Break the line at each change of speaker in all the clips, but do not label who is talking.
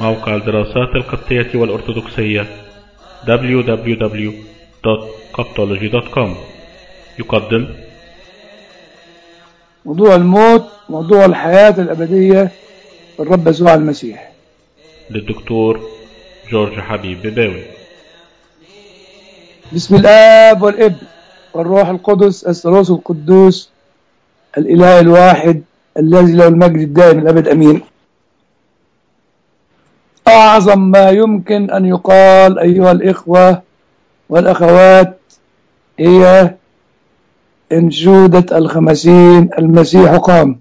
موقع الدراسات القبطية والأرثوذكسية www.coptology.com يقدم
موضوع الموت موضوع الحياة الأبدية الرب يسوع المسيح
للدكتور جورج حبيب بباوي
بسم الآب والابن والروح القدس الثالوث القدوس الإله الواحد الذي له المجد الدائم الأبد أمين أعظم ما يمكن أن يقال أيها الإخوة والأخوات هي انشودة الخمسين المسيح قام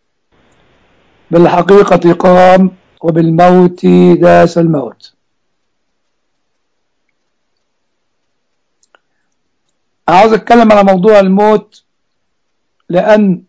بالحقيقة قام وبالموت داس الموت عاوز اتكلم على موضوع الموت لان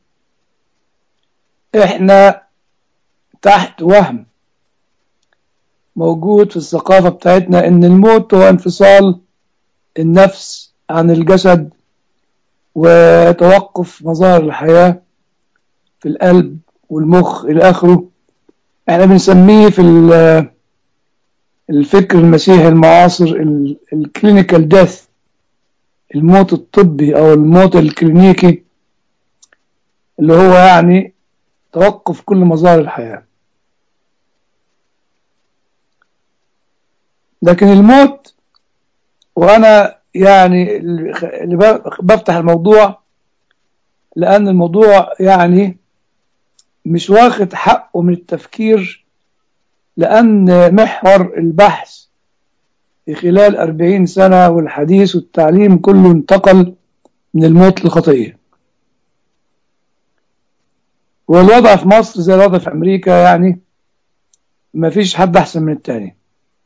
احنا تحت وهم موجود في الثقافة بتاعتنا ان الموت هو انفصال النفس عن الجسد وتوقف مظاهر الحياة في القلب والمخ الى اخره احنا بنسميه في الفكر المسيحي المعاصر الكلينيكال ديث الموت الطبي او الموت الكلينيكي اللي هو يعني توقف كل مظاهر الحياة لكن الموت وانا يعني اللي بفتح الموضوع لان الموضوع يعني مش واخد حقه من التفكير لان محور البحث في خلال أربعين سنة والحديث والتعليم كله انتقل من الموت للخطية والوضع في مصر زي الوضع في أمريكا يعني ما فيش حد أحسن من التاني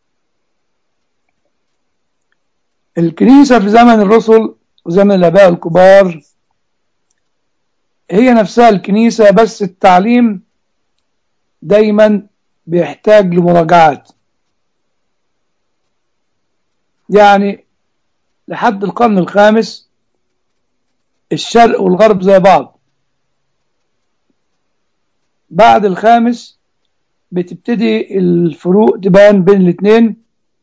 الكنيسة في زمن الرسل وزمن الآباء الكبار هي نفسها الكنيسة بس التعليم دايما بيحتاج لمراجعات يعني لحد القرن الخامس الشرق والغرب زي بعض بعد الخامس بتبتدي الفروق تبان بين الاثنين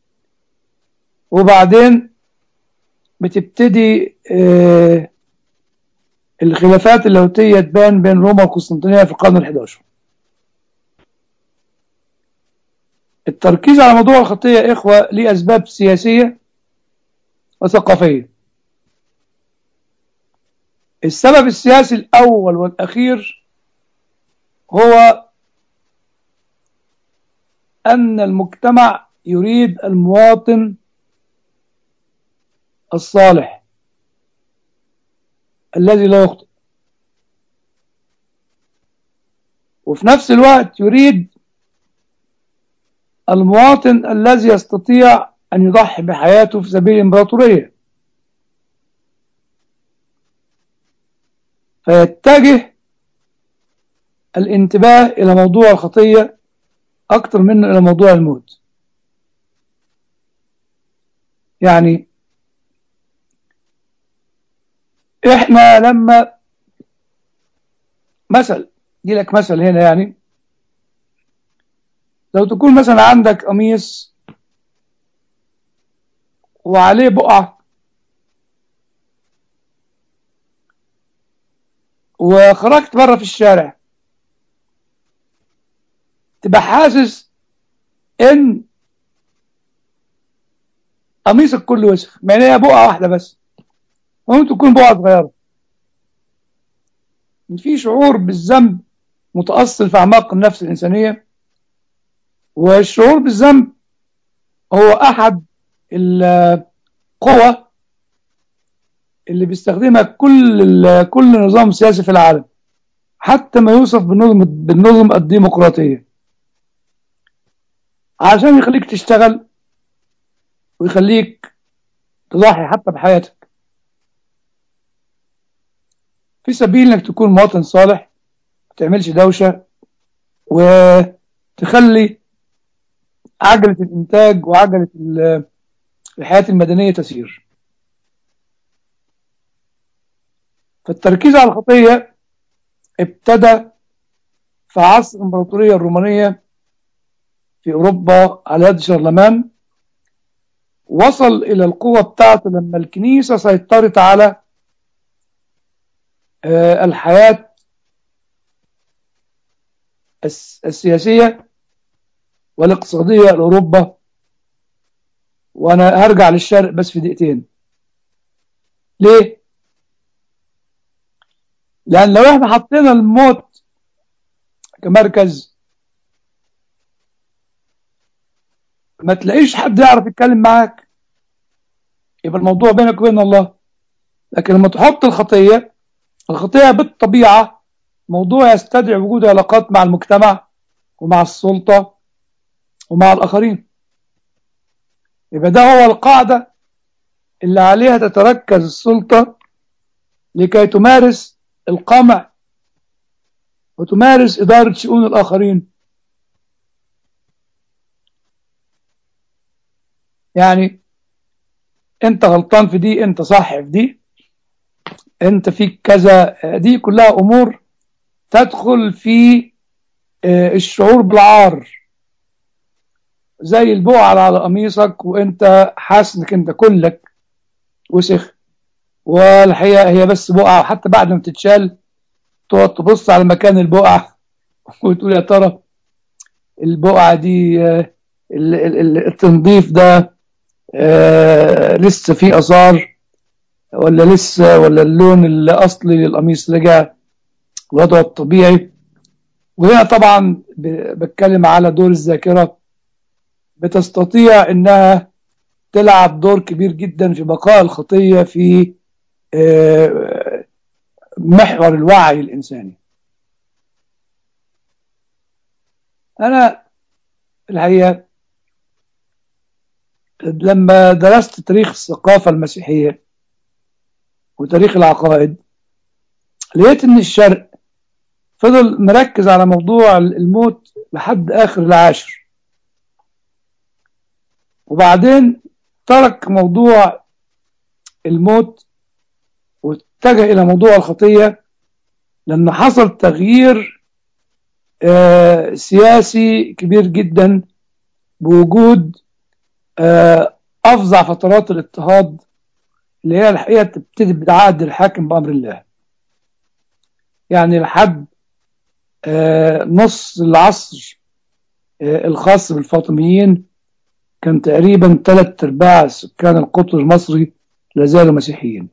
وبعدين بتبتدي آه الخلافات اللاهوتية تبان بين روما وقسطنطينية في القرن الحداشر التركيز على موضوع الخطية يا إخوة ليه أسباب سياسية وثقافية السبب السياسي الأول والأخير هو أن المجتمع يريد المواطن الصالح الذي لا يخطئ وفي نفس الوقت يريد المواطن الذي يستطيع أن يضحي بحياته في سبيل الإمبراطورية فيتجه الانتباه إلى موضوع الخطية أكثر منه إلى موضوع الموت يعني إحنا لما مثل دي لك مثل هنا يعني لو تكون مثلا عندك قميص وعليه بقعة وخرجت بره في الشارع تبقى حاسس ان قميصك كله وسخ يعني هي بقعة واحدة بس ممكن تكون بقعة صغيرة في شعور بالذنب متأصل في أعماق النفس الإنسانية والشعور بالذنب هو أحد القوى اللي بيستخدمها كل كل نظام سياسي في العالم حتى ما يوصف بالنظم بالنظم الديمقراطية عشان يخليك تشتغل ويخليك تضحي حتى بحياتك في سبيل انك تكون مواطن صالح ما تعملش دوشة وتخلي عجلة الإنتاج وعجلة الحياة المدنية تسير فالتركيز على الخطية ابتدى في عصر الإمبراطورية الرومانية في أوروبا على يد شارلمان وصل إلى القوة بتاعته لما الكنيسة سيطرت على الحياة السياسية والاقتصادية لأوروبا وأنا هرجع للشرق بس في دقيقتين ليه؟ لأن لو احنا حطينا الموت كمركز ما تلاقيش حد يعرف يتكلم معاك يبقى الموضوع بينك وبين الله لكن لما تحط الخطية الخطية بالطبيعة موضوع يستدعي وجود علاقات مع المجتمع ومع السلطة ومع الآخرين يبقى ده هو القاعدة اللي عليها تتركز السلطة لكي تمارس القمع وتمارس إدارة شؤون الآخرين يعني أنت غلطان في دي أنت صح في دي أنت فيك كذا دي كلها أمور تدخل في الشعور بالعار زي البقعة على قميصك وانت حاسس انك انت كلك وسخ والحقيقة هي بس بقعة وحتى بعد ما تتشال تقعد تبص على مكان البقعة وتقول يا ترى البقعة دي التنظيف ده لسه فيه آثار ولا لسه ولا اللون الأصلي للقميص رجع وضعه الطبيعي وهنا طبعا بتكلم على دور الذاكرة بتستطيع انها تلعب دور كبير جدا في بقاء الخطية في محور الوعي الإنساني أنا الحقيقة لما درست تاريخ الثقافة المسيحية وتاريخ العقائد لقيت ان الشرق فضل مركز على موضوع الموت لحد آخر العاشر وبعدين ترك موضوع الموت واتجه إلى موضوع الخطية لأن حصل تغيير آه سياسي كبير جدا بوجود آه أفظع فترات الاضطهاد اللي هي الحقيقة تبتدي بعهد الحاكم بأمر الله يعني لحد آه نص العصر الخاص بالفاطميين كان تقريبا ثلاث ارباع سكان القطر المصري لازالوا مسيحيين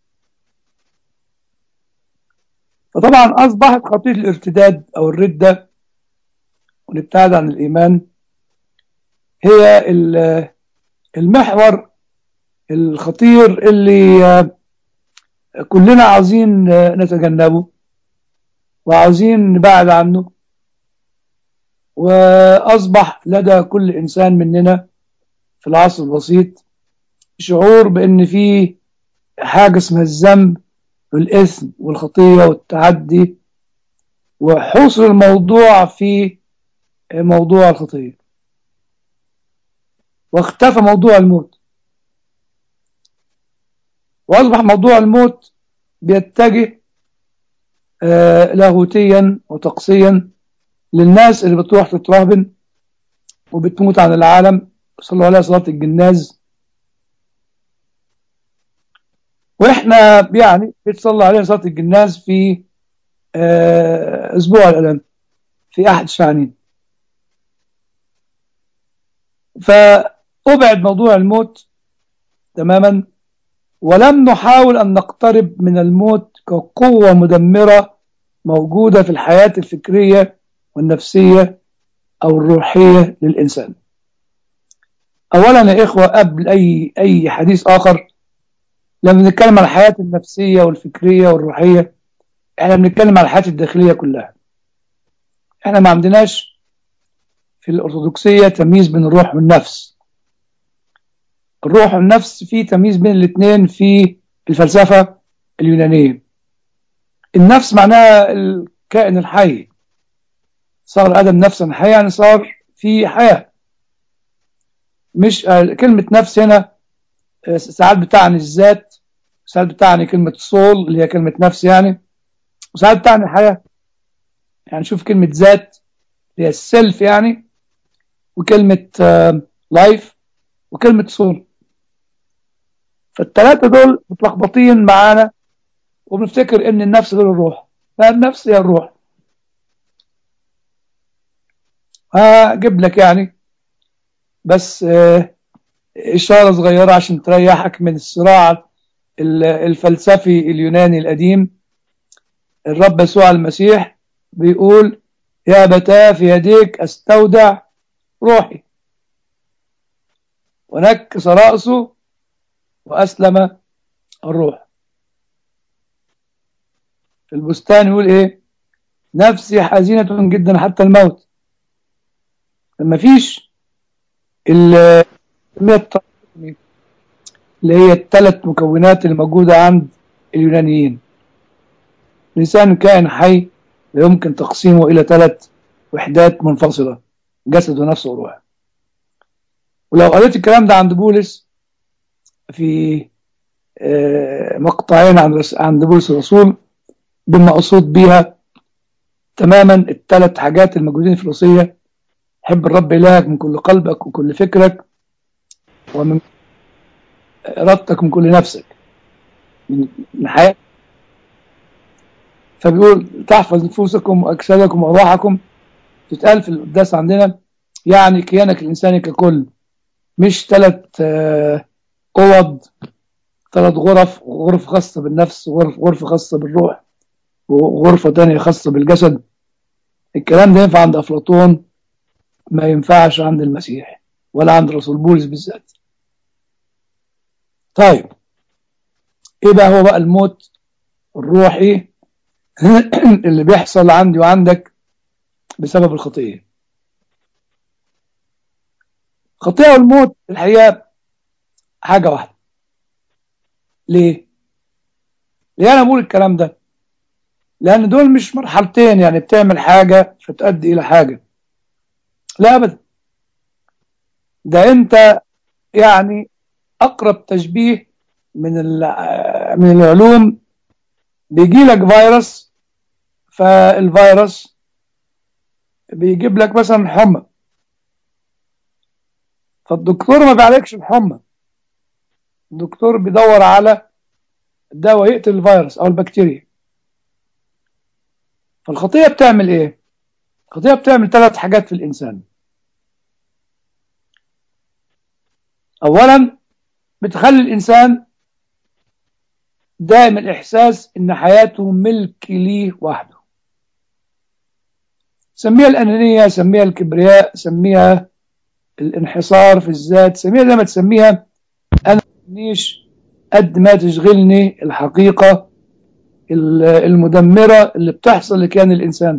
فطبعا اصبحت خطيه الارتداد او الرده والابتعاد عن الايمان هي المحور الخطير اللي كلنا عاوزين نتجنبه وعاوزين نبعد عنه واصبح لدى كل انسان مننا في العصر البسيط شعور بان في حاجه اسمها الذنب والاثم والخطيه والتعدي وحصر الموضوع في موضوع الخطيه واختفى موضوع الموت واصبح موضوع الموت بيتجه آه لاهوتيا وطقسيا للناس اللي بتروح تترهبن وبتموت عن العالم صلوا عليها صلاة الجناز واحنا يعني بتصلى عليها صلاة الجناز في آه اسبوع الالام في احد الشعنين فأبعد موضوع الموت تماما ولم نحاول أن نقترب من الموت كقوة مدمرة موجودة في الحياة الفكرية والنفسية أو الروحية للإنسان أولا يا إخوة قبل أي أي حديث آخر لما نتكلم عن الحياة النفسية والفكرية والروحية احنا بنتكلم عن الحياة الداخلية كلها احنا ما عندناش في الأرثوذكسية تمييز بين الروح والنفس الروح والنفس في تمييز بين الاثنين في الفلسفة اليونانية النفس معناها الكائن الحي صار آدم نفسا حيا يعني صار في حياة مش كلمة نفس هنا ساعات بتعني الذات ساعات بتعني كلمة صول اللي هي كلمة نفس يعني وساعات بتعني حياة يعني شوف كلمة ذات اللي هي السلف يعني وكلمة لايف وكلمة سول فالثلاثة دول متلخبطين معانا وبنفتكر ان النفس غير الروح لا النفس هي الروح هجيب لك يعني بس آه، إشارة صغيرة عشان تريحك من الصراع ال- الفلسفي اليوناني القديم الرب يسوع المسيح بيقول يا أبتاه في يديك أستودع روحي ونكس رأسه وأسلم الروح في البستان يقول إيه نفسي حزينة جدا حتى الموت ما فيش ال- اللي هي الثلاث مكونات اللي موجودة عند اليونانيين الإنسان كائن حي لا يمكن تقسيمه إلى ثلاث وحدات منفصلة جسد ونفس وروح ولو قريت الكلام ده عند بولس في آه، مقطعين عن رس- عند بولس الرسول بالمقصود بيها تماما الثلاث حاجات الموجودين في الوصية حب الرب إلهك من كل قلبك وكل فكرك ومن إرادتك من كل نفسك من من حياتك فبيقول تحفظ نفوسكم وأجسادكم وأرواحكم تتقال في القداس عندنا يعني كيانك الإنساني ككل مش ثلاث أوض ثلاث غرف غرفة خاصة بالنفس وغرف غرفة خاصة بالروح وغرفة تانية خاصة بالجسد الكلام ده ينفع عند أفلاطون ما ينفعش عند المسيح ولا عند رسول بولس بالذات طيب ايه بقى هو بقى الموت الروحي اللي بيحصل عندي وعندك بسبب الخطية الخطية والموت الحقيقة حاجة واحدة ليه؟ ليه أنا بقول الكلام ده؟ لأن دول مش مرحلتين يعني بتعمل حاجة فتؤدي إلى حاجة لا أبدا ده أنت يعني أقرب تشبيه من ال- من العلوم بيجي لك فيروس فالفيروس بيجيب لك مثلا حمى فالدكتور ما بيعالجش الحمى الدكتور بيدور على دواء يقتل الفيروس او البكتيريا فالخطية بتعمل ايه الخطية بتعمل ثلاث حاجات في الانسان اولا بتخلي الانسان دائم الاحساس ان حياته ملك ليه وحده سميها الانانيه سميها الكبرياء سميها الانحصار في الذات سميها زي ما تسميها انا مش قد ما تشغلني الحقيقه ال- المدمره اللي بتحصل لكيان الانسان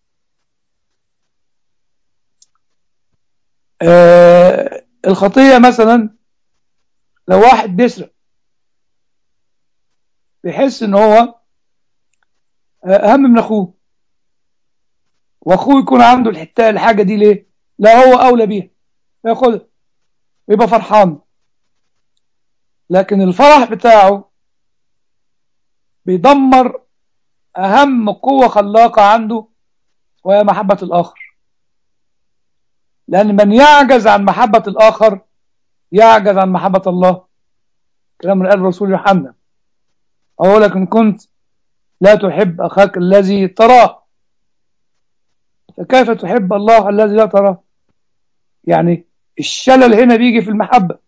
آه الخطيه مثلا لو واحد بيسرق بيحس ان هو اهم من اخوه واخوه يكون عنده الحته الحاجه دي ليه لا هو اولى بيها ياخدها ويبقى فرحان لكن الفرح بتاعه بيدمر اهم قوه خلاقه عنده وهي محبه الاخر لان من يعجز عن محبه الاخر يعجز عن محبه الله كلام اللي قال الرسول يوحنا أقول لك إن كنت لا تحب أخاك الذي تراه فكيف تحب الله الذي لا تراه يعني الشلل هنا بيجي في المحبة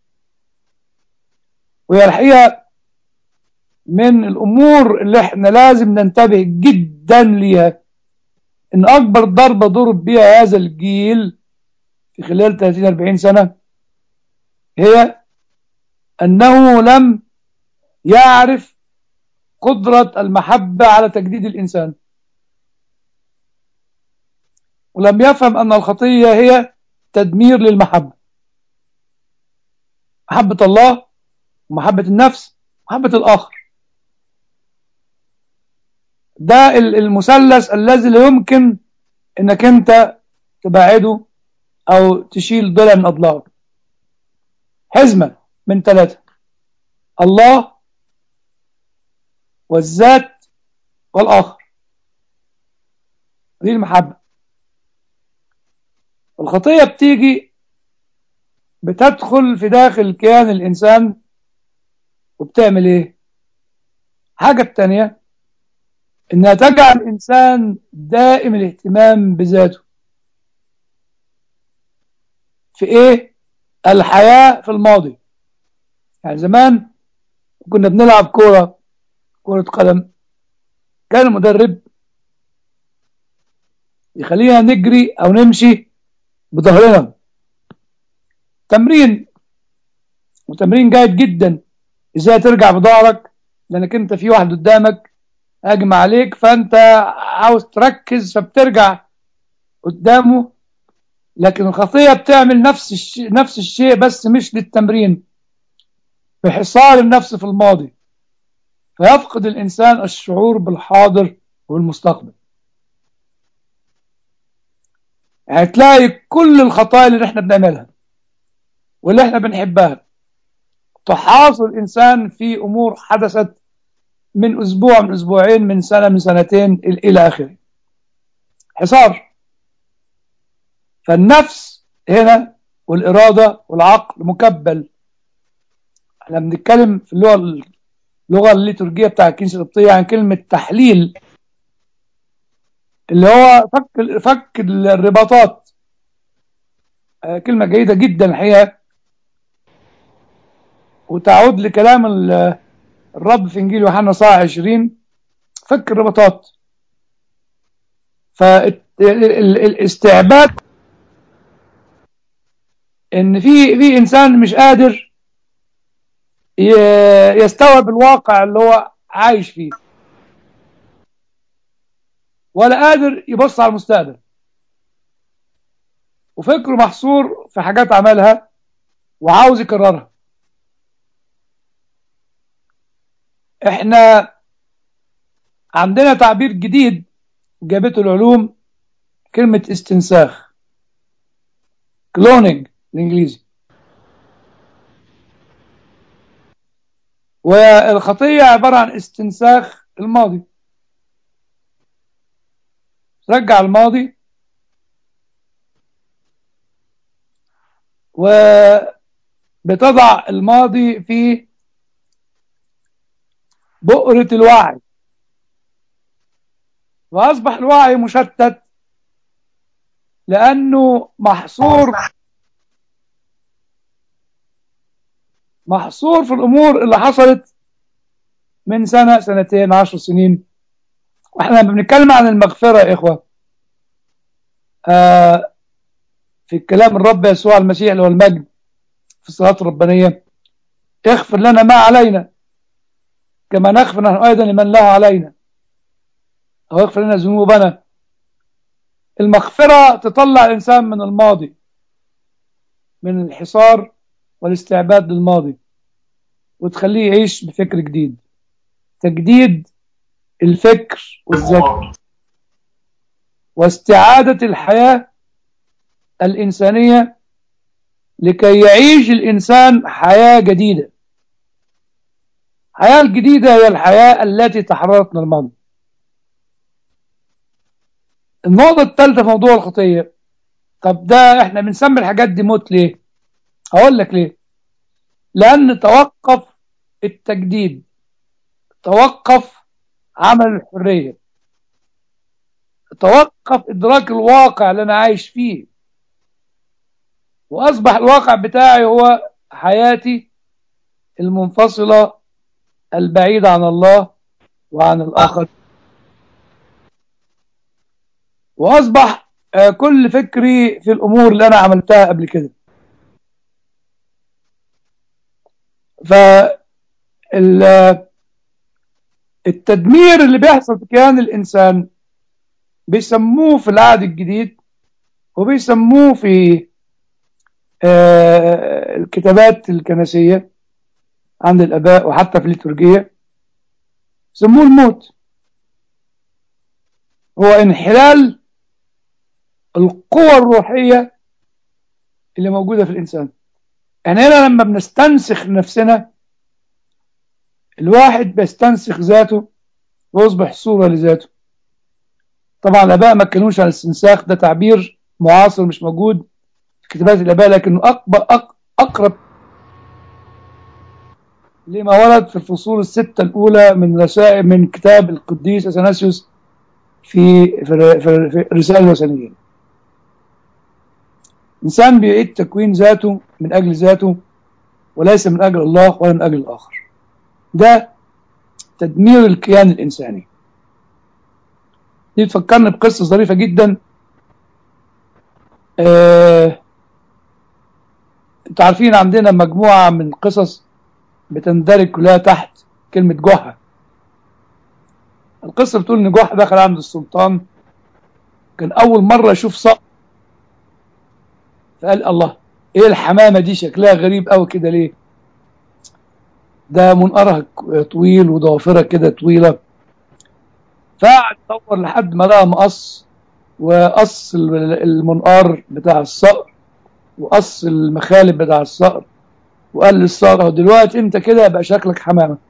وهي الحقيقة من الأمور اللي احنا لازم ننتبه جدا ليها إن أكبر ضربة ضرب بها هذا الجيل في خلال 30-40 سنة هي أنه لم يعرف قدرة المحبة على تجديد الإنسان ولم يفهم أن الخطية هي تدمير للمحبة محبة الله ومحبة النفس ومحبة الآخر ده ال- المثلث الذي لا يمكن انك انت تبعده او تشيل ضلع من اضلاعه حزمة من ثلاثة الله والذات والآخر دي المحبة الخطية بتيجي بتدخل في داخل كيان الإنسان وبتعمل إيه؟ حاجة التانية إنها تجعل الإنسان دائم الاهتمام بذاته في إيه؟ الحياة في الماضي يعني زمان كنا بنلعب كورة كرة قدم كان المدرب يخلينا نجري أو نمشي بظهرنا تمرين وتمرين جيد جدا ازاي ترجع بظهرك لانك انت في واحد قدامك هاجم عليك فانت عاوز تركز فبترجع قدامه لكن الخطيه بتعمل نفس الشيء نفس الشيء بس مش للتمرين بحصار النفس في الماضي فيفقد الانسان الشعور بالحاضر والمستقبل يعني تلاقي كل الخطايا اللي احنا بنعملها واللي احنا بنحبها تحاصر الإنسان في أمور حدثت من أسبوع من أسبوعين من سنة من سنتين إلى آخره حصار فالنفس هنا والإرادة والعقل مكبل احنا بنتكلم في اللغة اللغة الليتورجية بتاع الكنيسة القبطية عن كلمة تحليل اللي هو فك فك الرباطات كلمة جيدة جدا الحقيقة وتعود لكلام الرب في انجيل يوحنا صح 20 فك الرباطات فالاستعباد ان في في انسان مش قادر يستوعب الواقع اللي هو عايش فيه ولا قادر يبص على المستقبل وفكره محصور في حاجات عملها وعاوز يكررها احنا عندنا تعبير جديد جابته العلوم كلمة استنساخ كلونينج الانجليزي والخطية عبارة عن استنساخ الماضي رجع الماضي وبتضع الماضي في بؤرة الوعي وأصبح الوعي مشتت لأنه محصور محصور في الأمور اللي حصلت من سنة سنتين عشر سنين واحنا بنتكلم عن المغفرة يا إخوة آه في كلام الرب يسوع المسيح اللي هو المجد في الصلاة الربانية اغفر لنا ما علينا كما نغفر نحن أيضا لمن له علينا أو اغفر لنا ذنوبنا المغفرة تطلع الإنسان من الماضي من الحصار والاستعباد للماضي وتخليه يعيش بفكر جديد تجديد الفكر والذكر واستعادة الحياة الإنسانية لكي يعيش الإنسان حياة جديدة الحياة الجديدة هي الحياة التي تحررت من الماضي النقطة الثالثة في موضوع الخطية طب ده احنا بنسمي الحاجات دي موت ليه هقول لك ليه لأن توقف التجديد توقف عمل الحرية توقف إدراك الواقع اللي أنا عايش فيه وأصبح الواقع بتاعي هو حياتي المنفصلة البعيدة عن الله وعن الآخر وأصبح كل فكري في الأمور اللي أنا عملتها قبل كده فالتدمير اللي بيحصل في كيان الإنسان بيسموه في العهد الجديد وبيسموه في الكتابات الكنسية عند الآباء وحتى في الليتورجية سموه الموت هو انحلال القوى الروحية اللي موجودة في الإنسان يعني هنا لما بنستنسخ نفسنا الواحد بيستنسخ ذاته ويصبح صورة لذاته طبعا الآباء ما اتكلموش عن الاستنساخ ده تعبير معاصر مش موجود في كتابات الآباء لكنه أكبر أك أقرب لما ورد في الفصول الستة الأولى من رسائل من كتاب القديس أثناسيوس في في في في الرسالة الوثنية. إنسان بيعيد تكوين ذاته من أجل ذاته وليس من أجل الله ولا من أجل الآخر. ده تدمير الكيان الإنساني. دي تفكرني بقصة ظريفة جدا آه، انتوا عارفين عندنا مجموعة من القصص بتندرج كلها تحت كلمة جحا القصة بتقول إن جحا دخل عند السلطان كان أول مرة يشوف صقر فقال الله إيه الحمامة دي شكلها غريب أوي كده ليه؟ ده منقرها طويل وضوافرها كده طويلة فقعد يدور لحد ما لقى مقص وقص المنقار بتاع الصقر وقص المخالب بتاع الصقر وقال للصقر اهو دلوقتي انت كده يبقى شكلك حمامه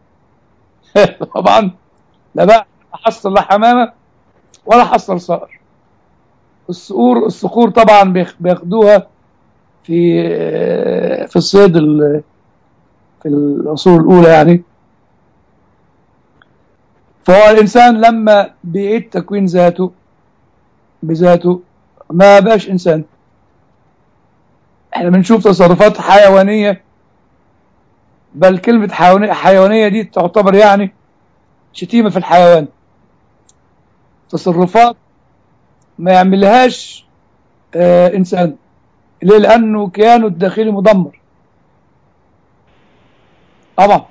طبعا لا بقى حصل لا حمامه ولا حصل صقر الصقور الصقور طبعا بياخ- بياخدوها في في الصيد ال- في العصور الاولى يعني فهو الانسان لما بيعيد تكوين ذاته بذاته ما بقاش انسان احنا بنشوف تصرفات حيوانيه بل كلمه حيوانيه حيوانيه دي تعتبر يعني شتيمه في الحيوان تصرفات ما يعملهاش آه انسان ليه لانه كيانه الداخلي مدمر طبعا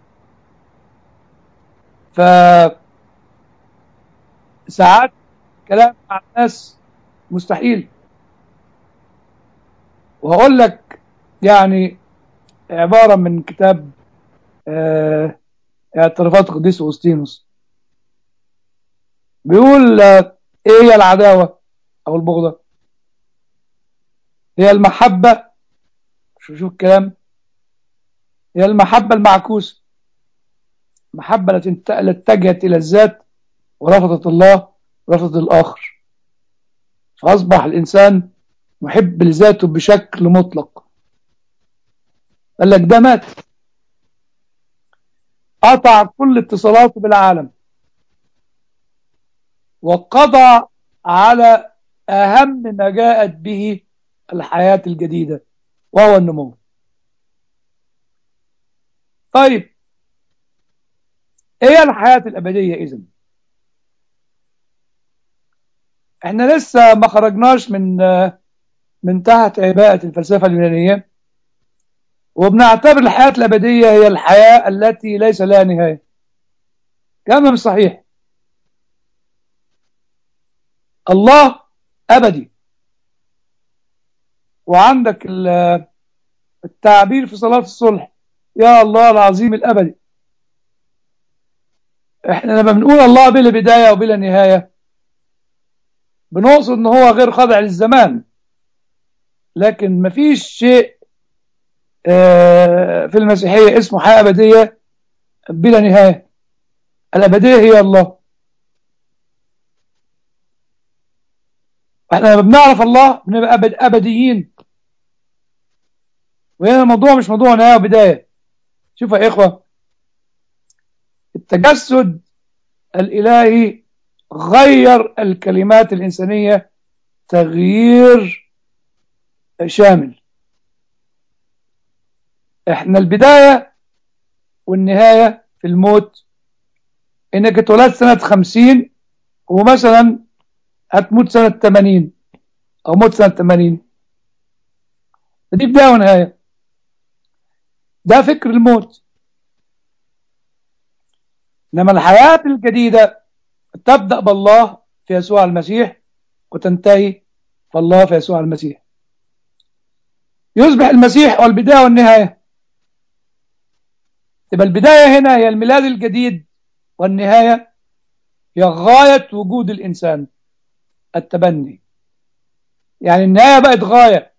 ف ساعات كلام مع الناس مستحيل وهقول لك يعني عبارة من كتاب آه، اعترافات القديس أغسطينوس بيقول آه، ايه هي العداوة او البغضة هي المحبة شوف شوف الكلام هي المحبة المعكوسة المحبة التي انت- التي اتجهت إلى الذات ورفضت الله ورفضت الآخر فأصبح الإنسان محب لذاته بشكل مطلق قال لك ده مات قطع كل اتصالاته بالعالم وقضى على أهم ما جاءت به الحياة الجديدة وهو النمو طيب ايه الحياة الأبدية إذن احنا لسه ما خرجناش من من تحت عباءة الفلسفة اليونانية وبنعتبر الحياة الأبدية هي الحياة التي ليس لها نهاية كلام مش صحيح الله أبدي وعندك ال- التعبير في صلاة الصلح يا الله العظيم الأبدي احنا لما بنقول الله بلا بداية وبلا نهاية بنقصد ان هو غير خاضع للزمان لكن مفيش شيء آه، في المسيحية اسمه حياة أبدية بلا نهاية الأبدية هي الله احنا لما بنعرف الله بنبقى أبد أبديين وهنا الموضوع مش موضوع نهاية وبداية شوفوا يا إخوة التجسد الإلهي غير الكلمات الإنسانية تغيير شامل احنا البداية والنهاية في الموت انك اتولدت سنة خمسين ومثلا هتموت سنة تمانين او موت سنة تمانين دي بداية ونهاية ده فكر الموت انما الحياة الجديدة تبدأ بالله في يسوع المسيح وتنتهي فالله في يسوع المسيح يصبح المسيح هو البداية والنهاية تبقى البداية هنا هي الميلاد الجديد والنهاية هي غاية وجود الإنسان التبني يعني النهاية بقت غاية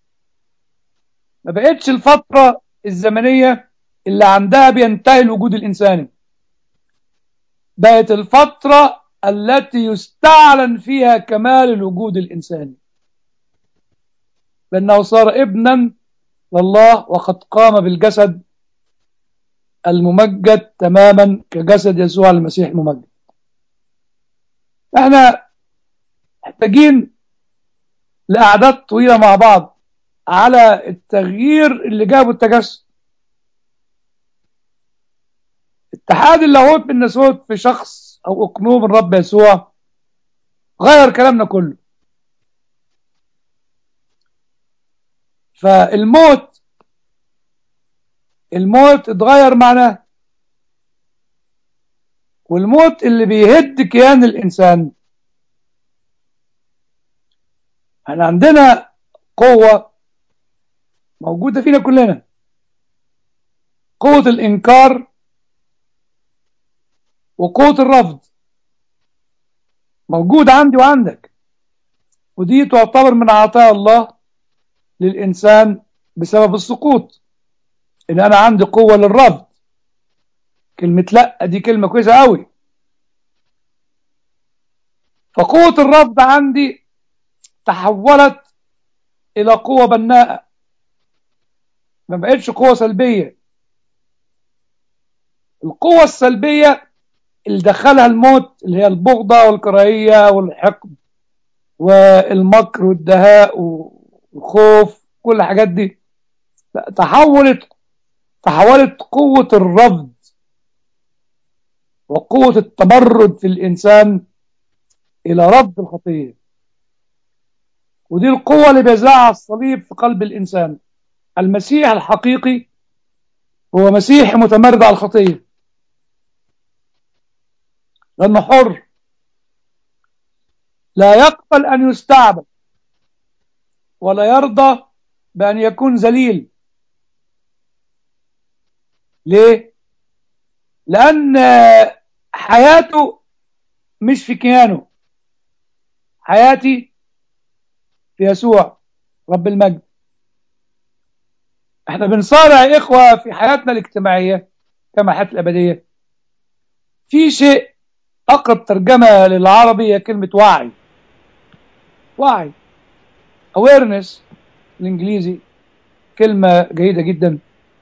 ما بقتش الفترة الزمنية اللي عندها بينتهي الوجود الإنساني بقت الفترة التي يستعلن فيها كمال الوجود الإنساني بأنه صار ابنا لله وقد قام بالجسد الممجد تماما كجسد يسوع المسيح الممجد احنا محتاجين لأعداد طويلة مع بعض على التغيير اللي جابه التجسد اتحاد اللاهوت بالناسوت في شخص او اقنوم الرب يسوع غير كلامنا كله فالموت الموت اتغير معناه والموت اللي بيهد كيان الانسان احنا عندنا قوة موجودة فينا كلنا قوة الإنكار وقوة الرفض موجود عندي وعندك ودي تعتبر من عطاء الله للإنسان بسبب السقوط إن أنا عندي قوة للرفض كلمة لأ دي كلمة كويسة قوي فقوة الرفض عندي تحولت إلى قوة بناءة ما بقتش قوة سلبية القوة السلبية اللي دخلها الموت اللي هي البغضة والكراهية والحقد والمكر والدهاء والخوف كل الحاجات دي تحولت تحولت قوة الرفض وقوة التمرد في الإنسان إلى رفض الخطية ودي القوة اللي بيزرعها الصليب في قلب الإنسان المسيح الحقيقي هو مسيح متمرد على الخطية لأنه حر لا يقبل أن يستعبد ولا يرضى بأن يكون ذليل ليه؟ لأن حياته مش في كيانه حياتي في يسوع رب المجد احنا بنصارع يا إخوة في حياتنا الاجتماعية كما حياتنا الأبدية في شيء أقرب ترجمة للعربي هي كلمة وعي وعي awareness الإنجليزي كلمة جيدة جدا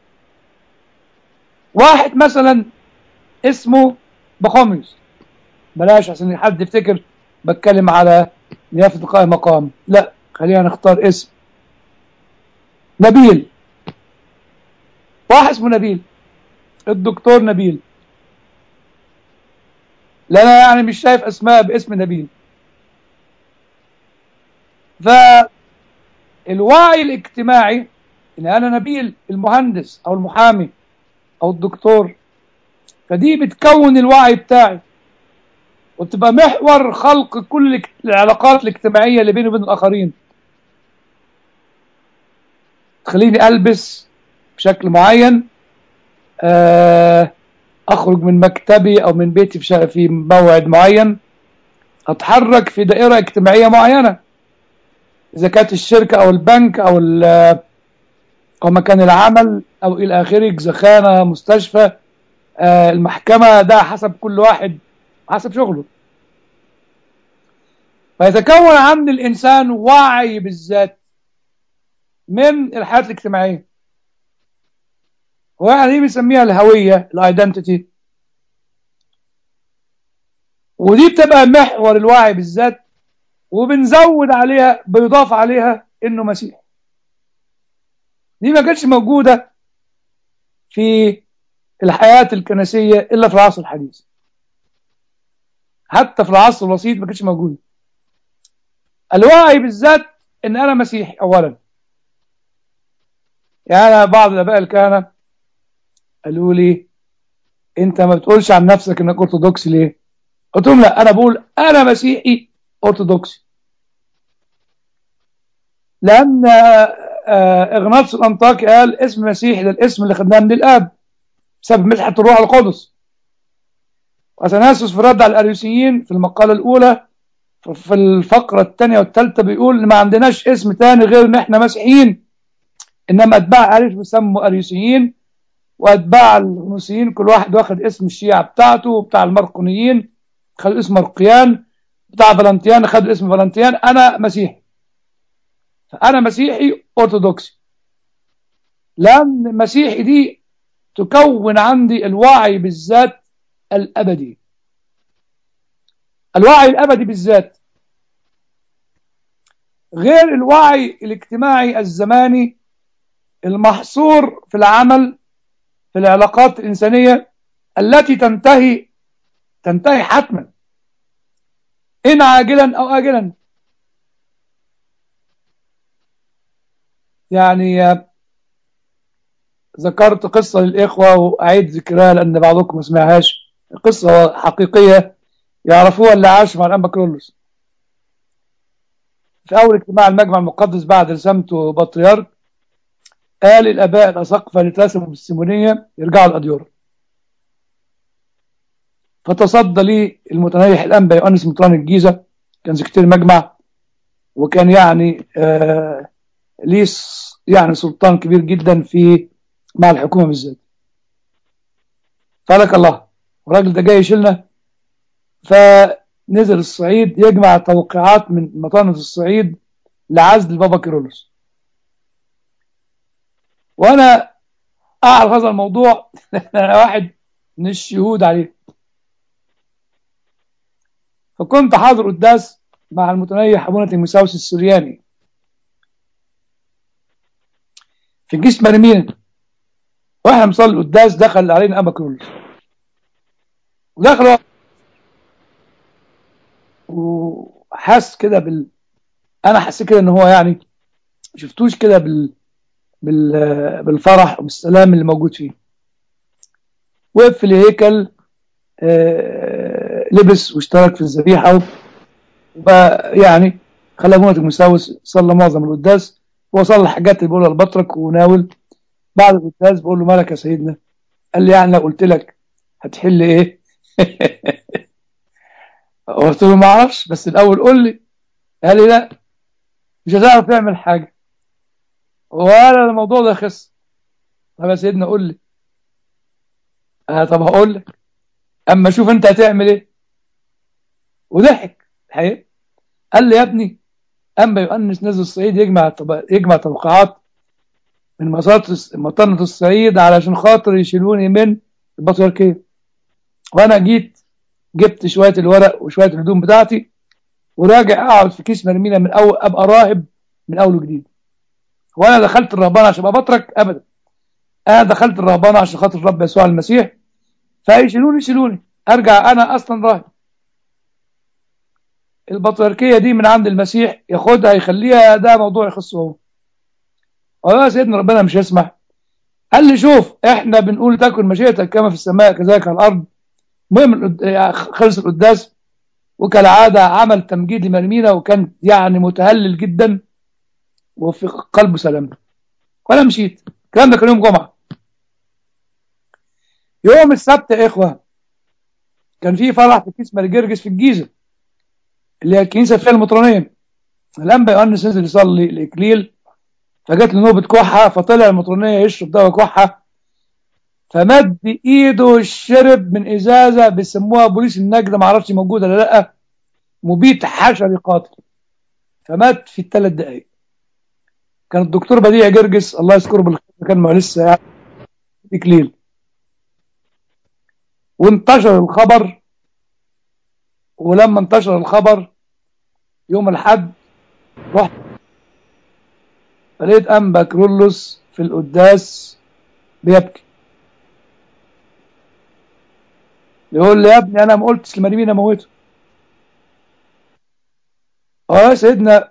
واحد مثلا اسمه بخوميوس بلاش عشان حد يفتكر بتكلم على نيافة قائم مقام لا خلينا نختار اسم نبيل واحد اسمه نبيل الدكتور نبيل لا انا يعني مش شايف اسماء باسم نبيل فالوعي الاجتماعي ان انا نبيل المهندس او المحامي او الدكتور فدي بتكون الوعي بتاعي وتبقى محور خلق كل العلاقات الاجتماعية اللي بيني وبين الآخرين تخليني ألبس بشكل معين أخرج من مكتبي أو من بيتي في في موعد معين أتحرك في دائرة اجتماعية معينة إذا كانت الشركة أو البنك أو أو مكان العمل أو إلى آخره زخانة مستشفى المحكمة ده حسب كل واحد حسب شغله فيتكون عند الإنسان وعي بالذات من الحياة الاجتماعية ويعني دي بنسميها الهوية الايدنتيتي ودي بتبقى محور الوعي بالذات وبنزود عليها بيضاف عليها انه مسيح دي ما كانتش موجودة في الحياة الكنسية إلا في العصر الحديث حتى في العصر الوسيط ما كانتش موجودة الوعي بالذات ان انا مسيحي اولا يعني بعض الاباء الكهنه قالوا لي انت ما بتقولش عن نفسك انك ارثوذكسي ليه قلت لهم لا انا بقول انا مسيحي ارثوذكسي لان اغناطس الانطاكي قال اسم مسيحي ده الاسم اللي خدناه من الاب بسبب مسحه الروح القدس واثناسوس في الرد على الاريوسيين في المقاله الاولى في الفقرة الثانية والثالثة بيقول إن ما عندناش اسم تاني غير إن إحنا مسيحيين إنما أتباع أريوس بيسموا أريوسيين وأتباع الغنوسيين كل واحد واخد اسم الشيعة بتاعته وبتاع المرقونيين خد اسم مرقيان بتاع فالنتيان خد اسم فالنتيان أنا مسيحي فأنا مسيحي أرثوذكسي لأن مسيحي دي تكون عندي الوعي بالذات الأبدي الوعي الأبدي بالذات غير الوعي الاجتماعي الزماني المحصور في العمل في العلاقات الإنسانية التي تنتهي تنتهي حتما إن عاجلا أو آجلا يعني ذكرت قصة للإخوة وأعيد ذكرها لأن بعضكم ما سمعهاش قصة حقيقية يعرفوها اللي عاشوا مع الأنبا كرولوس في أول اجتماع المجمع المقدس بعد رسامته بطريرك قال الآباء الأساقفة اللي اترسموا بالسيمونية يرجعوا الأديرة فتصدى لي المتنيح الأنبا يؤنس مطران الجيزة كان سكرتير المجمع وكان يعني آه ليه يعني سلطان كبير جدا في مع الحكومة بالذات فلك الله الراجل ده جاي يشيلنا فنزل الصعيد يجمع توقيعات من مطانة الصعيد لعزل البابا كيرلس وانا اعرف هذا الموضوع انا واحد من الشهود عليه فكنت حاضر قداس مع المتنيح ابونا تيموساوس السرياني في الجيش مرمين واحنا مصلي القداس دخل علينا ابا كرولوس ودخل وحس كده بال انا حسيت كده ان هو يعني شفتوش كده بال... بال... بالفرح وبالسلام اللي موجود فيه وقف في الهيكل آه... لبس واشترك في الذبيحه وبقى يعني خلى ابونا المساوس صلى معظم القداس وصلى الحاجات اللي بيقولها البطرك وناول بعد القداس بقول له مالك يا سيدنا قال لي يعني لو قلت لك هتحل ايه قلت له ما اعرفش بس الاول قول لي قال لي لا مش هتعرف تعمل حاجه ولا الموضوع ده خس طب يا سيدنا قول لي آه طب هقول لك اما شوف انت هتعمل ايه وضحك الحقيقه قال لي يا ابني اما يؤنس نزل الصعيد يجمع يجمع توقعات من مطنة الصعيد علشان خاطر يشيلوني من البطريركية وانا جيت جبت شوية الورق وشوية الهدوم بتاعتي وراجع اقعد في كيس مرمينا من اول ابقى راهب من اول وجديد وانا دخلت الرهبانه عشان ابقى بطرك ابدا انا دخلت الرهبانه عشان خاطر الرب يسوع المسيح فيشيلوني يشيلوني ارجع انا اصلا راهب البطريركيه دي من عند المسيح ياخدها يخليها ده موضوع يخصه هو والله سيدنا ربنا مش يسمح قال لي شوف احنا بنقول تكن مشيئتك كما في السماء كذلك على الارض المهم خلص القداس وكالعاده عمل تمجيد لمرمينا وكان يعني متهلل جدا وفي قلبه سلام وانا مشيت الكلام ده كان يوم جمعه يوم السبت يا اخوه كان في فرح في كيس مارجرجس في الجيزه اللي هي الكنيسه فيها المطرانيه الانبا يؤنس نزل يصلي الاكليل فجات له نوبه كحه فطلع المطرانيه يشرب دواء كحه فمد ايده شرب من ازازه بيسموها بوليس النجده معرفش موجوده ولا لا مبيد حشري قاتل فمات في الثلاث دقائق كان الدكتور بديع جرجس الله يذكره بالخير كان ما لسه يعني اكليل وانتشر الخبر ولما انتشر الخبر يوم الحد رحت فلقيت انبا كرولوس في القداس بيبكي يقول لي يا ابني انا ما قلتش لمريمين اموته اه يا سيدنا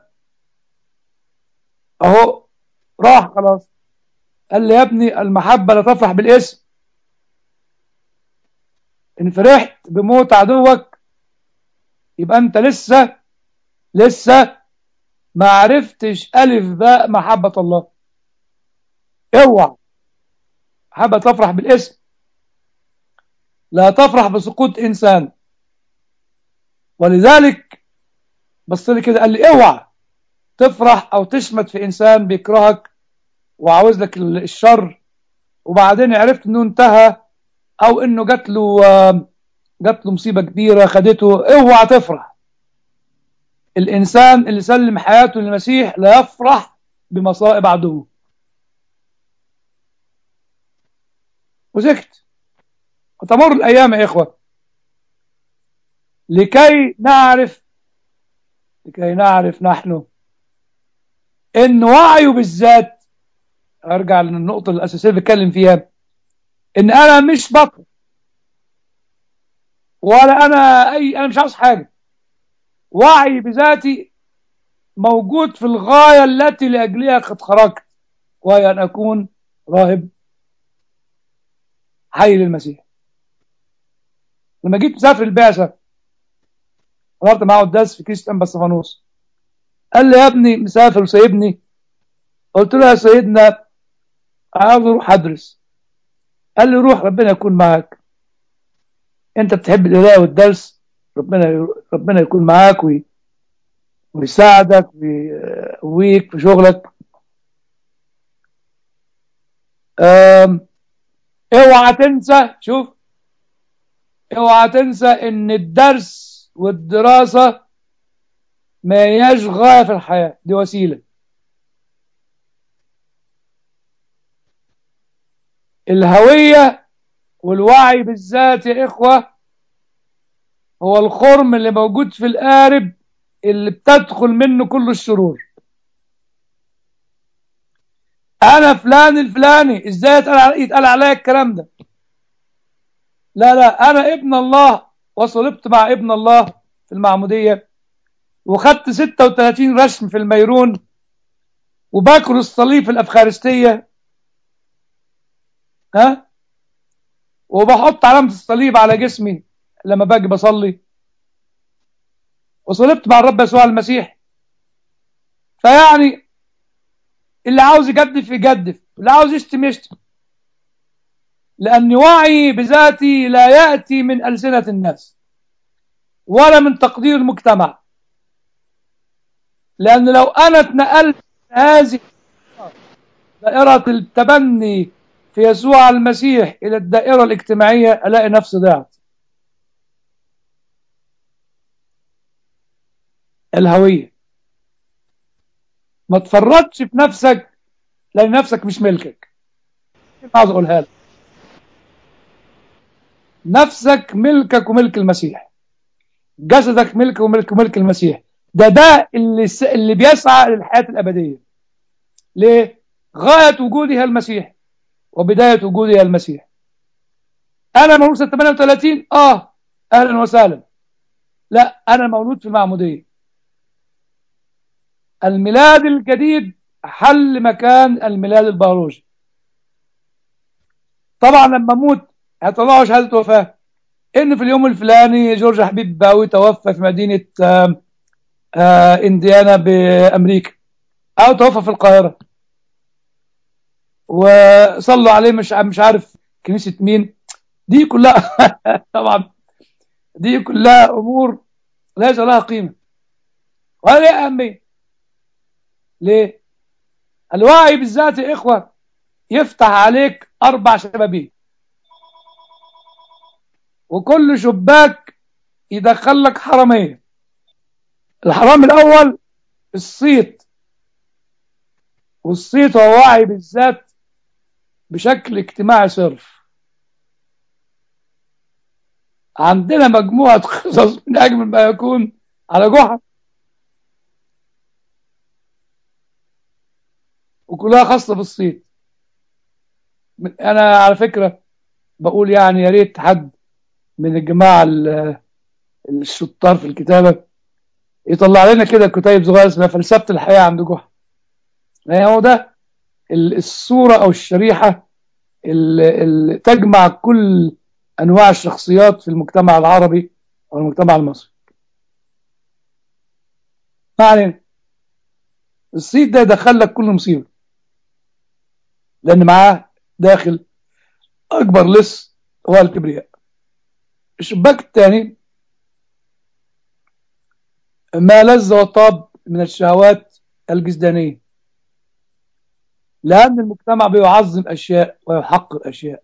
اهو راح خلاص قال لي يا ابني المحبه لا تفرح بالاسم ان فرحت بموت عدوك يبقى انت لسه لسه ما عرفتش الف باء محبه الله اوعى محبه تفرح بالاسم لا تفرح بسقوط انسان ولذلك بص لي كده قال لي اوعى تفرح او تشمت في انسان بيكرهك وعاوز لك الشر وبعدين عرفت انه انتهى او انه جات له جات له مصيبه كبيره خدته اوعى تفرح الانسان اللي سلم حياته للمسيح لا يفرح بمصائب عدوه وسكت وتمر الأيام يا إخوة لكي نعرف لكي نعرف نحن إن وعيه بالذات أرجع للنقطة الأساسية اللي بتكلم فيها إن أنا مش بطل ولا أنا أي أنا مش عاوز حاجة وعي بذاتي موجود في الغاية التي لأجلها قد خرجت وهي أن أكون راهب حي للمسيح لما جيت مسافر البعثة حضرت معه الدرس في كيس أنبا استفانوس قال لي يا ابني مسافر وسايبني قلت له يا سيدنا عاوز اروح ادرس قال لي روح ربنا يكون معاك انت بتحب القراءه والدرس ربنا ربنا يكون معاك وي... ويساعدك ويقويك في شغلك أم... اوعى تنسى شوف اوعى تنسى ان الدرس والدراسة ما هياش غاية في الحياة دي وسيلة الهوية والوعي بالذات يا إخوة هو الخرم اللي موجود في القارب اللي بتدخل منه كل الشرور أنا فلان الفلاني إزاي يتقال عليا الكلام ده لا لا أنا ابن الله وصلبت مع ابن الله في المعمودية وخدت 36 رسم في الميرون وباكل الصليب في الأفخارستية ها وبحط علامة الصليب على جسمي لما باجي بصلي وصلبت مع الرب يسوع المسيح فيعني اللي عاوز يجدف يجدف اللي عاوز يشتم يشتم لأن وعي بذاتي لا يأتي من ألسنة الناس ولا من تقدير المجتمع لأن لو أنا اتنقلت هذه دائرة التبني في يسوع المسيح إلى الدائرة الاجتماعية ألاقي نفسي ضعت الهوية ما تفرطش في نفسك لأن نفسك مش ملكك عاوز أقولها لك نفسك ملكك وملك المسيح جسدك ملك وملك وملك المسيح ده ده اللي س... اللي بيسعى للحياة الأبدية ليه؟ غاية وجودها المسيح وبداية وجودها المسيح أنا مولود سنة 38 آه أهلا وسهلا لا أنا مولود في المعمودية الميلاد الجديد حل مكان الميلاد البيولوجي طبعا لما اموت هيطلعوا شهاده وفاه ان في اليوم الفلاني جورج حبيب باوي توفى في مدينه آآ آآ انديانا بامريكا او توفى في القاهره وصلوا عليه مش مش عارف كنيسه مين دي كلها طبعا دي كلها امور ليس لها قيمه ولا لها اهميه ليه الوعي بالذات يا اخوه يفتح عليك اربع شبابيك وكل شباك يدخل لك حرامية الحرام الأول الصيت والصيت هو وعي بالذات بشكل اجتماعي صرف عندنا مجموعة قصص من أجمل ما يكون على جحا وكلها خاصة بالصيت أنا على فكرة بقول يعني يا ريت حد من الجماعة الشطار في الكتابة يطلع لنا كده كتيب صغير اسمها فلسفة الحياة عند جحا يعني هو ده الصورة أو الشريحة اللي تجمع كل أنواع الشخصيات في المجتمع العربي أو المجتمع المصري ما علينا الصيت ده يدخل لك كل مصيبة لأن معاه داخل أكبر لص هو الكبرياء الشباك الثاني ما لذ وطاب من الشهوات الجسدانية لأن المجتمع بيعظم أشياء ويحقر أشياء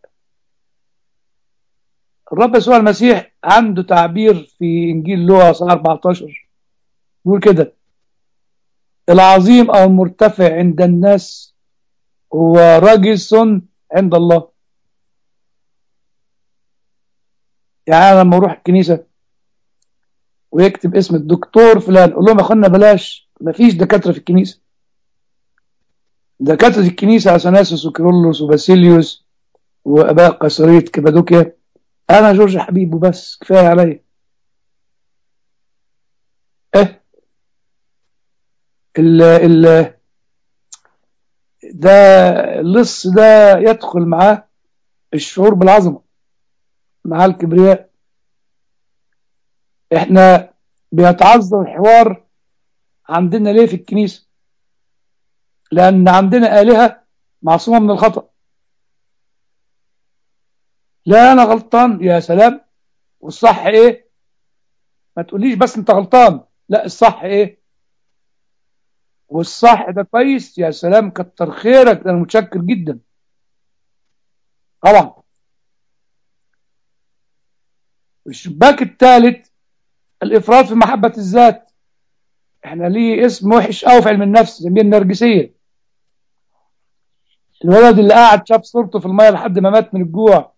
الرب يسوع المسيح عنده تعبير في إنجيل لوقا 14 يقول كده العظيم أو المرتفع عند الناس هو رجس عند الله يعني أنا لما اروح الكنيسه ويكتب اسم الدكتور فلان اقول لهم يا اخوانا بلاش مفيش دكاتره في الكنيسه دكاتره الكنيسه اثناسيوس وكيرلس وباسيليوس واباء قيصريه كبادوكيا انا جورج حبيب وبس كفايه عليا ايه ال ال ده اللص ده يدخل معاه الشعور بالعظمه مع الكبرياء احنا بيتعذر الحوار عندنا ليه في الكنيسه لان عندنا الهه معصومه من الخطا لا انا غلطان يا سلام والصح ايه ما تقوليش بس انت غلطان لا الصح ايه والصح ده كويس يا سلام كتر خيرك ده انا متشكر جدا طبعا الشباك الثالث الافراط في محبه الذات احنا ليه اسم وحش قوي في علم النفس نسميه النرجسيه الولد اللي قاعد شاف صورته في الميه لحد ما مات من الجوع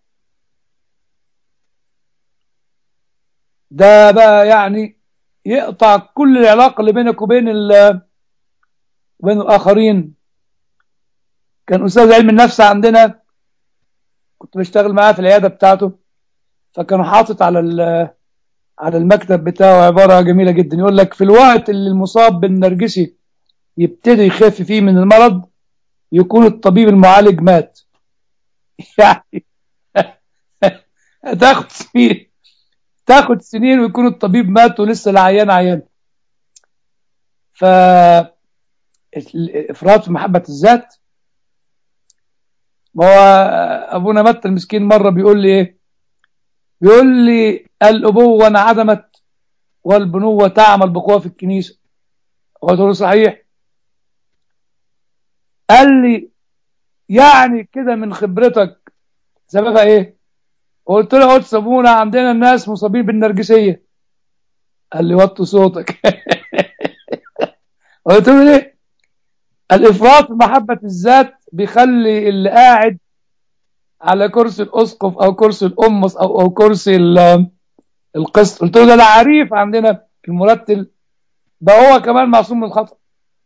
ده بقى يعني يقطع كل العلاقه اللي بينك وبين ال وبين الاخرين كان استاذ علم النفس عندنا كنت بشتغل معاه في العياده بتاعته فكانوا حاطط على على المكتب بتاعه عباره جميله جدا يقول لك في الوقت اللي المصاب بالنرجسي يبتدي يخف فيه من المرض يكون الطبيب المعالج مات يعني تاخد سنين تاخد سنين ويكون الطبيب مات ولسه العيان عيان ف الافراط في محبه الذات ما هو ابونا متى المسكين مره بيقول لي ايه بيقول لي الابوه انعدمت والبنوه تعمل بقوه في الكنيسه قلت له صحيح قال لي يعني كده من خبرتك سببها ايه قلت له قلت ابونا عندنا الناس مصابين بالنرجسيه قال لي وطي صوتك قلت له ليه الافراط في محبه الذات بيخلي اللي قاعد على كرسي الاسقف او كرسي الامس او او كرسي القسط قلت له ده العريف عندنا المرتل ده هو كمان معصوم من الخطا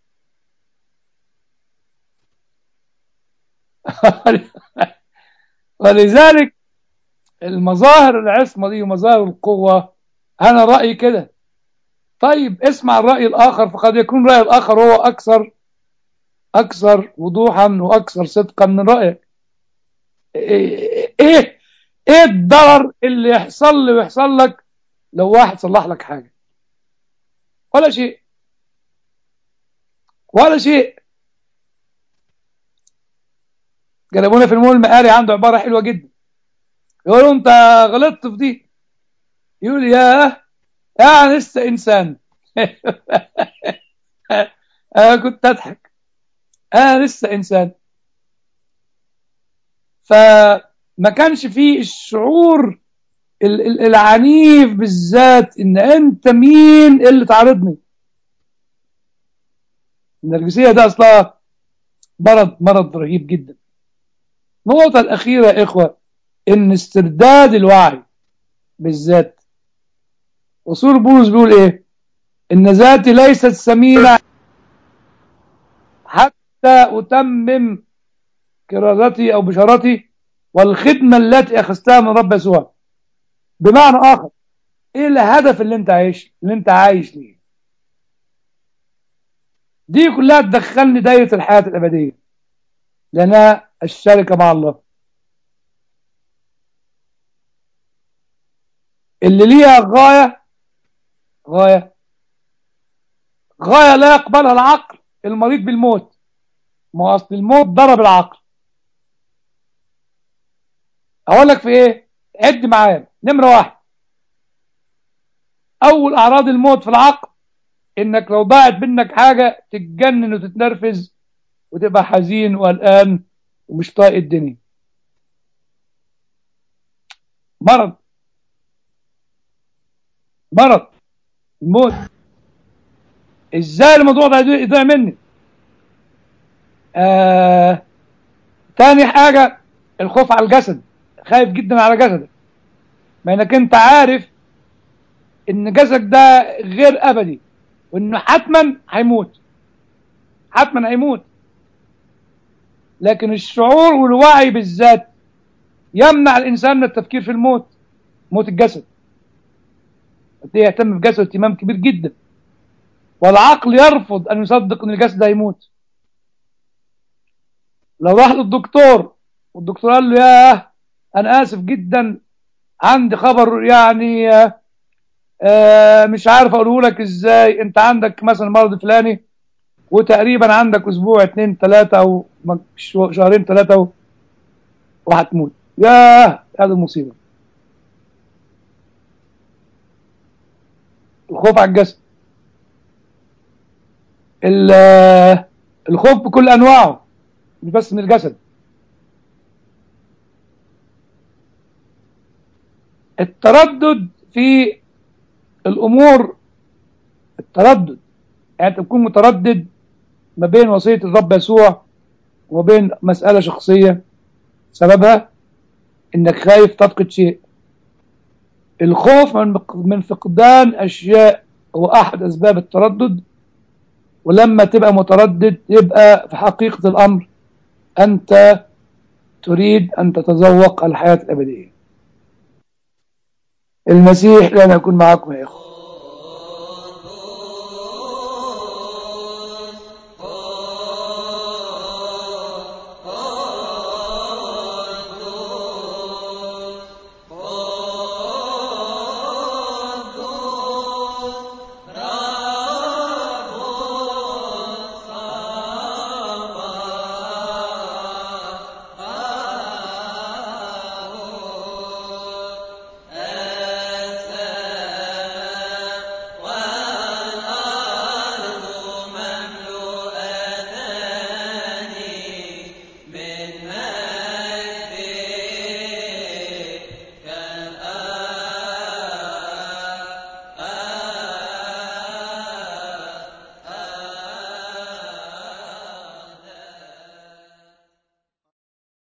ولذلك المظاهر العصمه دي ومظاهر القوه انا رايي كده طيب اسمع الراي الاخر فقد يكون راي الاخر هو اكثر اكثر وضوحا واكثر صدقا من رايك ايه ايه الضرر اللي يحصل لي ويحصل لك لو واحد صلح لك حاجه ولا شيء ولا شيء جلبونا في المول المقاري عنده عباره حلوه جدا يقول له انت غلطت في دي يقول ياه يعني لسه انسان انا كنت اضحك انا لسه انسان فما كانش فيه الشعور العنيف بالذات ان انت مين اللي تعرضني النرجسيه ده اصلها مرض مرض رهيب جدا النقطة الأخيرة يا إخوة إن استرداد الوعي بالذات رسول بولس بيقول إيه إن ذاتي ليست سمينة حتى أتمم كرازتي أو بشارتي والخدمة التي أخذتها من رب يسوع بمعنى آخر إيه الهدف اللي أنت عايش اللي أنت عايش ليه دي كلها تدخلني دايرة الحياة الأبدية لأنها الشركة مع الله اللي ليها غاية غاية غاية لا يقبلها العقل المريض بالموت ما أصل الموت ضرب العقل أقول لك في إيه عد معايا نمرة واحد أول أعراض الموت في العقل إنك لو ضاعت منك حاجة تتجنن وتتنرفز وتبقى حزين وقلقان ومش طايق الدنيا مرض مرض الموت ازاي الموضوع ده يضيع مني آه... تاني حاجة الخوف على الجسد خايف جدا على جسدك ما انك انت عارف ان جسدك ده غير ابدي وانه حتما هيموت حتما هيموت لكن الشعور والوعي بالذات يمنع الانسان من التفكير في الموت موت الجسد قد يهتم بجسده اهتمام كبير جدا والعقل يرفض ان يصدق ان الجسد هيموت لو راح للدكتور والدكتور قال له ياه انا اسف جدا عندي خبر يعني آه، آه، مش عارف اقوله لك ازاي انت عندك مثلا مرض فلاني وتقريبا عندك اسبوع اتنين تلاتة او م- شو- شهرين تلاتة و- وهتموت ياه هذه المصيبة الخوف على الجسد ال- آه، الخوف بكل انواعه مش بس من الجسد التردد في الامور التردد يعني انت تكون متردد ما بين وصيه الرب يسوع وما بين مساله شخصيه سببها انك خايف تفقد شيء الخوف من من فقدان اشياء هو احد اسباب التردد ولما تبقى متردد يبقى في حقيقه الامر انت تريد ان تتذوق الحياه الابديه المسيح لن يكون معكم يا اخوه